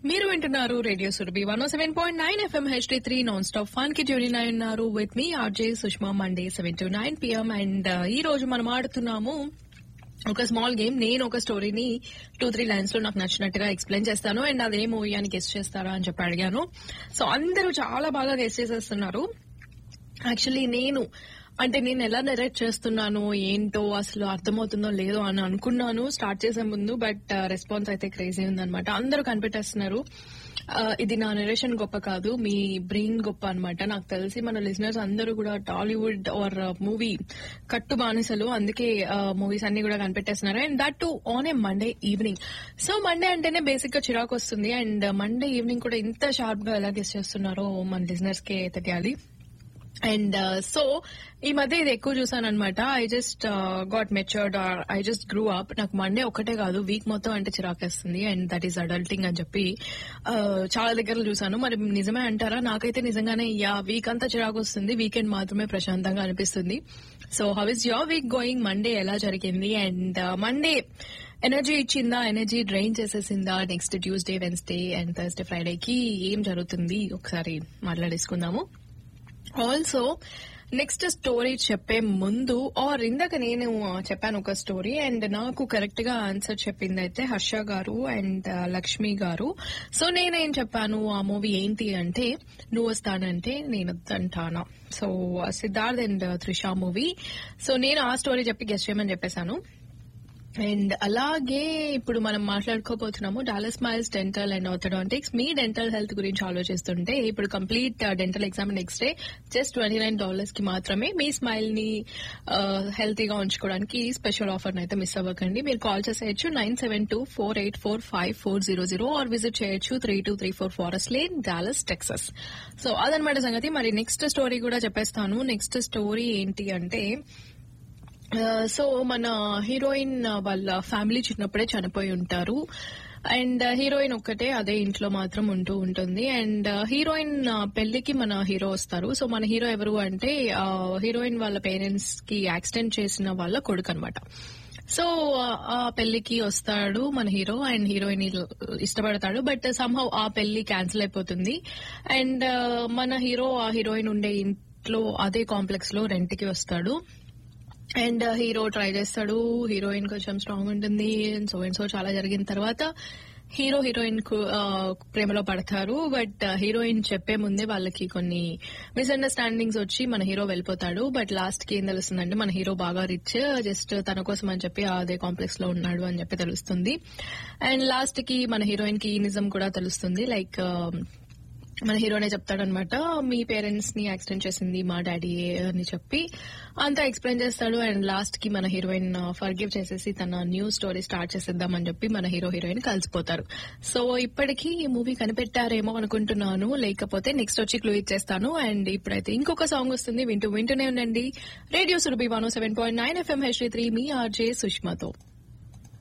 మీరు వింటున్నారు radio Surabhi one seven point nine FM HD three non stop fun కి tune అయి ఉన్నారు with me RJ Sushma Monday seven to nine PM and ఈ రోజు మనం ఆడుతున్నాము ఒక స్మాల్ గేమ్ నేను ఒక స్టోరీని టూ త్రీ లైన్స్ లో నాకు నచ్చినట్టుగా ఎక్స్ప్లెయిన్ చేస్తాను అండ్ అదే మూవీ అని గెస్ట్ చేస్తారా అని చెప్పి అడిగాను సో అందరూ చాలా బాగా గెస్ట్ చేసేస్తున్నారు యాక్చువల్లీ నేను అంటే నేను ఎలా నెరేట్ చేస్తున్నాను ఏంటో అసలు అర్థమవుతుందో లేదో అని అనుకున్నాను స్టార్ట్ చేసే ముందు బట్ రెస్పాన్స్ అయితే క్రేజీ ఉందన్నమాట అందరూ కనిపెట్టేస్తున్నారు ఆ, ఇది నా నెరేషన్ గొప్ప కాదు మీ బ్రెయిన్ గొప్ప అన్నమాట నాకు తెలిసి మన లిజనర్స్ అందరూ కూడా టాలీవుడ్ ఆర్ మూవీ కట్టు బానిసలు అందుకే మూవీస్ అన్ని కూడా కనిపెట్టేస్తున్నారు and that to on a Monday evening so Monday అంటేనే బేసిక్ గా చిరాకు వస్తుంది అండ్ మండే ఈవినింగ్ కూడా ఇంత షార్ప్ గా ఎలా గెస్ట్ చేస్తున్నారో మన లిజనర్స్ కే తెలియాలి అండ్ సో ఈ మధ్య ఇది ఎక్కువ చూసాను అనమాట I just got matured or I just grew up నాకు మండే ఒకటే కాదు వీక్ మొత్తం అంటే చిరాకేస్తుంది అండ్ దట్ ఈస్ అడల్టింగ్ అని చెప్పి uh, చాలా దగ్గర చూసాను మరి నిజమే అంటారా నాకైతే నిజంగానే యా వీక్ అంతా చిరాకు వస్తుంది వీకెండ్ మాత్రమే ప్రశాంతంగా అనిపిస్తుంది so how is your week going Monday ఎలా జరిగింది అండ్ మండే ఎనర్జీ ఇచ్చిందా ఎనర్జీ డ్రైన్ చేసేసిందా next Tuesday Wednesday and Thursday ఫ్రైడేకి ఏం జరుగుతుంది ఒకసారి మాట్లాడేసుకుందాము ఆల్సో నెక్స్ట్ స్టోరీ చెప్పే ముందు ఆర్ ఇందాక నేను చెప్పాను ఒక స్టోరీ అండ్ నాకు కరెక్ట్ గా ఆన్సర్ చెప్పింది అయితే హర్ష గారు అండ్ లక్ష్మి గారు సో నేనేం చెప్పాను ఆ మూవీ ఏంటి అంటే నువ్వు వస్తానంటే నేను వద్దంటానా so Siddharth and Trisha movie so నేను ఆ స్టోరీ చెప్పి గెస్ట్ చేయమని చెప్పేశాను అండ్ అలాగే ఇప్పుడు మనం మాట్లాడుకోబోతున్నాము Dallas miles dental and orthodontics మీ డెంటల్ హెల్త్ గురించి ఆలోచిస్తుంటే ఇప్పుడు complete dental exam next day just twenty nine dollars కి మాత్రమే మీ స్మైల్ ని హెల్తీగా ఉంచుకోవడానికి స్పెషల్ ఆఫర్ అయితే మిస్ అవ్వకండి మీరు కాల్ చేసేయచ్చు nine seven two four eight four five four zero zero or visit చేయొచ్చు three two three four Forest Lane Dallas Texas so అదనమాట సంగతి మరి నెక్స్ట్ స్టోరీ కూడా చెప్పేస్తాను నెక్స్ట్ స్టోరీ ఏంటి అంటే సో మన హీరోయిన్ వాళ్ళ ఫ్యామిలీ చిన్నప్పుడే చనిపోయి ఉంటారు అండ్ హీరోయిన్ ఒక్కటే అదే ఇంట్లో మాత్రం ఉంటూ ఉంటుంది అండ్ హీరోయిన్ పెళ్లికి మన హీరో వస్తారు సో మన హీరో ఎవరు అంటే హీరోయిన్ వాళ్ళ పేరెంట్స్ కి యాక్సిడెంట్ చేసిన వాళ్ళ కొడుకు అనమాట సో ఆ పెళ్లికి వస్తాడు మన హీరో అండ్ హీరోయిన్ ఇష్టపడతాడు బట్ సంహౌ ఆ పెళ్లి క్యాన్సిల్ అయిపోతుంది అండ్ మన హీరో ఆ హీరోయిన్ ఉండే ఇంట్లో అదే కాంప్లెక్స్ లో రెంట్ కి వస్తాడు అండ్ హీరో ట్రై చేస్తాడు హీరోయిన్ కొంచెం స్ట్రాంగ్ ఉంటుంది సో అండ్ సో చాలా జరిగిన తర్వాత హీరో హీరోయిన్ కు ఆ, ప్రేమలో పడతారు బట్ హీరోయిన్ చెప్పే ముందే వాళ్ళకి కొన్ని మిస్అండర్స్టాండింగ్స్ వచ్చి మన హీరో వెళ్ళిపోతాడు బట్ లాస్ట్ కి ఏం తెలుస్తుందంటే మన హీరో బాగా రిచ్ జస్ట్ తన కోసం అని చెప్పి అదే కాంప్లెక్స్ లో ఉన్నాడు అని చెప్పి తెలుస్తుంది అండ్ లాస్ట్ కి మన హీరోయిన్ కి ఈ నిజం కూడా తెలుస్తుంది లైక్ మన హీరోనే చెప్తాడనమాట మీ పేరెంట్స్ ని యాక్సిడెంట్ చేసింది మా డాడీ అని చెప్పి అంతా ఎక్స్ప్లెయిన్ చేస్తాడు అండ్ లాస్ట్ కి మన హీరోయిన్ ఫర్గివ్ చేసేసి తన న్యూ స్టోరీ స్టార్ట్ చేసేద్దామని చెప్పి మన హీరో హీరోయిన్ కలిసిపోతారు సో ఇప్పటికీ ఈ మూవీ కనిపెట్టారేమో అనుకుంటున్నాను లేకపోతే నెక్స్ట్ వచ్చి క్లూ ఇచ్చేస్తాను అండ్ ఇప్పుడైతే ఇంకొక సాంగ్ వస్తుంది వింటూ వింటూనే ఉండండి radio Surabhi one seven point nine FM H three మీ ఆర్జే సుష్మాతో